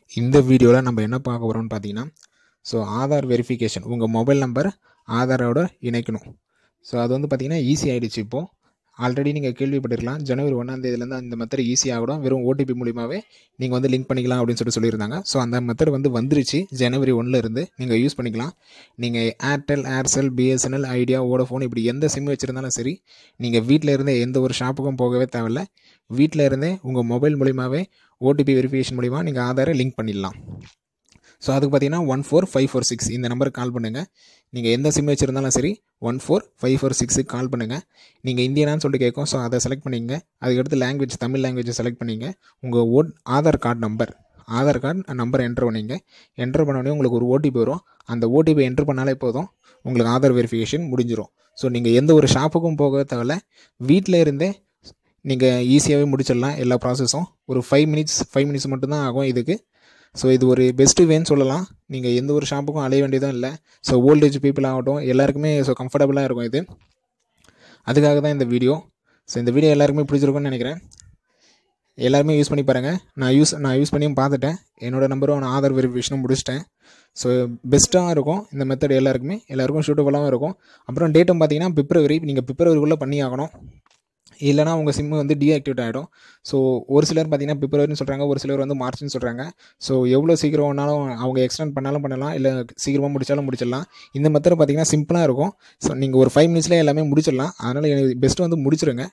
இந்த வீடியோவில் நம்ம என்ன பார்க்க போகிறோம்னு பார்த்தீங்கன்னா ஸோ ஆதார் வெரிஃபிகேஷன் உங்கள் மொபைல் நம்பர் ஆதாரோட இணைக்கணும் ஸோ அது வந்து பார்த்தீங்கன்னா ஈஸி ஆகிடுச்சு இப்போது ஆல்ரெடி நீங்கள் கேள்விப்பட்டிருக்கலாம் ஜனவரி ஒன்றாம் தேதியிலேருந்து அந்த மெத்தட் ஈஸி ஆகிடும் வெறும் ஓடிபி மூலியமாகவே நீங்கள் வந்து லிங்க் பண்ணிக்கலாம் அப்படின்னு சொல்லிட்டு சொல்லியிருந்தாங்க ஸோ அந்த மெத்தட் வந்து வந்துருச்சு ஜனவரி ஒன்றில் இருந்து நீங்கள் யூஸ் பண்ணிக்கலாம் நீங்கள் Airtel Aircel BSNL Idea Vodafone இப்படி எந்த சிம் வச்சுருந்தாலும் சரி நீங்கள் வீட்டில் இருந்தே எந்த ஒரு ஷாப்புக்கும் போகவே தேவையில்ல வீட்டில் இருந்தே உங்கள் மொபைல் மூலிமாவே ஓடிபி வெரிஃபிகேஷன் மூலிமா நீங்கள் ஆதாரை லிங்க் பண்ணிடலாம் ஸோ அதுக்கு பார்த்தீங்கன்னா one four five four six இந்த நம்பருக்கு கால் பண்ணுங்கள் நீங்கள் எந்த சிம் வச்சுருந்தாலும் சரி ஒன் ஃபோர் ஃபைவ் ஃபோர் சிக்ஸுக்கு கால் பண்ணுங்கள் நீங்கள் இந்தியனான்னு சொல்லிட்டு கேட்கும் ஸோ அதை செலக்ட் பண்ணிங்க அதுக்கடுத்து லாங்குவேஜ் தமிழ் லாங்குவேஜை செலக்ட் பண்ணிங்க உங்கள் ஓட் Aadhaar card number Aadhaar card number enter பண்ணிங்க என்டர் பண்ணோடனே உங்களுக்கு ஒரு ஓடிபி வரும் அந்த ஓடிபி என்டர் பண்ணாலே போதும் உங்களுக்கு ஆதார் வெரிஃபிகேஷன் முடிஞ்சிடும் ஸோ நீங்கள் எந்த ஒரு ஷாப்புக்கும் போக தேவையில்ல வீட்டில் இருந்தே நீங்கள் ஈஸியாகவே முடிச்சிடலாம் எல்லா ப்ராசஸும் ஒரு ஃபைவ் மினிட்ஸ் ஃபைவ் மினிட்ஸ் மட்டும்தான் ஆகும் இதுக்கு ஸோ இது ஒரு பெஸ்ட்டு வேன்னு சொல்லலாம் நீங்கள் எந்த ஒரு ஷாப்புக்கும் அலைய வேண்டியதும் இல்லை ஸோ ஓல்டேஜ் பீப்புள் ஆகட்டும் எல்லாருக்குமே ஸோ கம்ஃபர்டபுளாக இருக்கும் இது அதுக்காக தான் இந்த வீடியோ ஸோ இந்த வீடியோ எல்லாருக்குமே பிடிச்சிருக்கும்னு நினைக்கிறேன் எல்லாருமே யூஸ் பண்ணி பாருங்கள் நான் யூஸ் நான் யூஸ் பண்ணியும் பார்த்துட்டேன் என்னோடய நம்பரும் நான் ஆதார் வெரிஃபிகேஷனும் முடிச்சிட்டேன் ஸோ பெஸ்ட்டாக இருக்கும் இந்த மெத்தட் எல்லாருக்குமே எல்லாருக்கும் சூட்டபுளாகவும் இருக்கும் அப்புறம் டேட்டும் பார்த்தீங்கன்னா பிப்ரவரி நீங்கள் பிப்ரவரிக்குள்ளே பண்ணி ஆகணும் இல்லைனா உங்கள் சிம்மு வந்து டீஆக்டிவேட் ஆகிடும் ஸோ ஒரு சிலர் பார்த்தீங்கன்னா பிப்ரவரின்னு சொல்கிறாங்க ஒரு சிலர் வந்து மார்ச்னு சொல்கிறாங்க ஸோ எவ்வளோ சீக்கிரம் வேணாலும் அவங்க எக்ஸ்டெண்ட் பண்ணாலும் பண்ணலாம் இல்லை சீக்கிரமாக முடிச்சாலும் முடிச்சிடலாம் இந்த மெத்தட் பார்த்தீங்கன்னா சிம்பிளாக இருக்கும் ஸோ நீங்கள் ஒரு ஃபைவ் மினிட்ஸ்லேயே எல்லாமே முடிச்சிடலாம் அதனால் எனக்கு பெஸ்ட்டு வந்து முடிச்சிருங்க